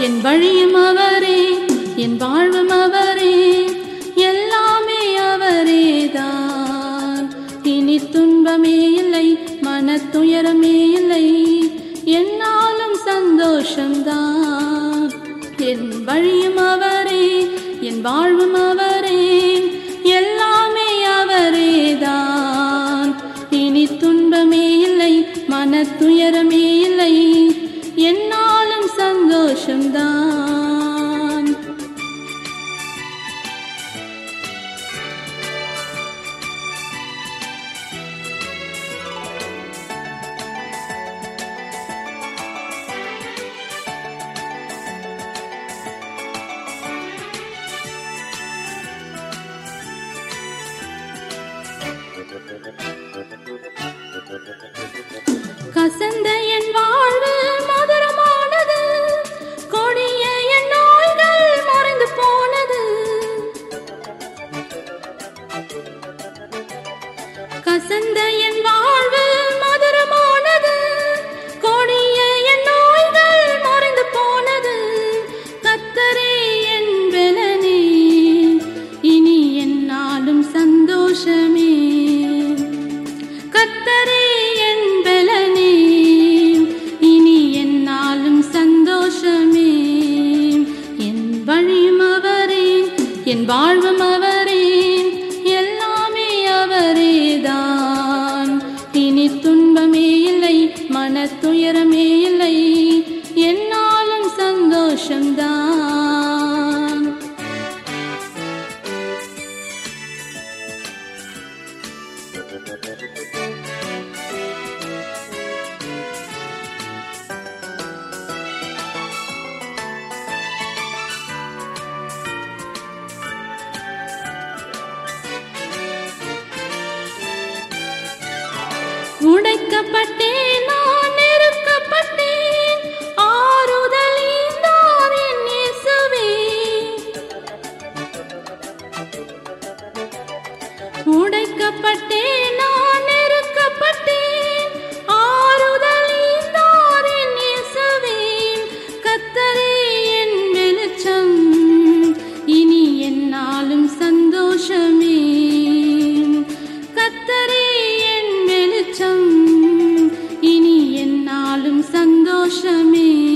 என் வழியும் அவரே என் வாழ்வும் அவரே எல்லாமே அவரேதான் இனி துன்பமே இல்லை மனத்துயரமே இல்லை என்னாலும் சந்தோஷம்தான் என் வழியும் அவரே என் வாழ்வும் அவரே எல்லாமே அவரேதான் இனி துன்பமே இல்லை மனத்துயரமே இல்லை என்னாலும் சந்தோஷம்தான் கசந்த என் வாழ்வு மதுரமானது கொடிய என் நோய்கள் மறைந்து போனது கசந்த என் வாழ்வு மதுரமானது கொடிய என் நோய்கள் மறைந்து போனது கத்தரே என் பெலனே இனி என்னாலும் சந்தோஷமே கத்தரே என் பெலனே இனி என்னாலும் சந்தோஷமே என் வழியும் அவரே என் வாழ்வும் அவரே எல்லாமே அவரேதான் இனி துன்பமே இல்லை மனத்துயரமே இல்லை என்னாலும் சந்தோஷம்தான் உடைக்கப்பட்டேன் நான் நெருக்கப்பட்டேன் ஆறுதலீந்தார் என் இயேசுவே உடைக்கப்பட்டேன் நான் நெருக்கப்பட்டேன் ஆறுதலீந்தார் என் இயேசுவே கத்தரே என் வெளிச்சம் இனி என்னாலும் சந்தோஷமே கத்தரே என் வெளிச்சம் இனி என்னாலும் சந்தோஷமே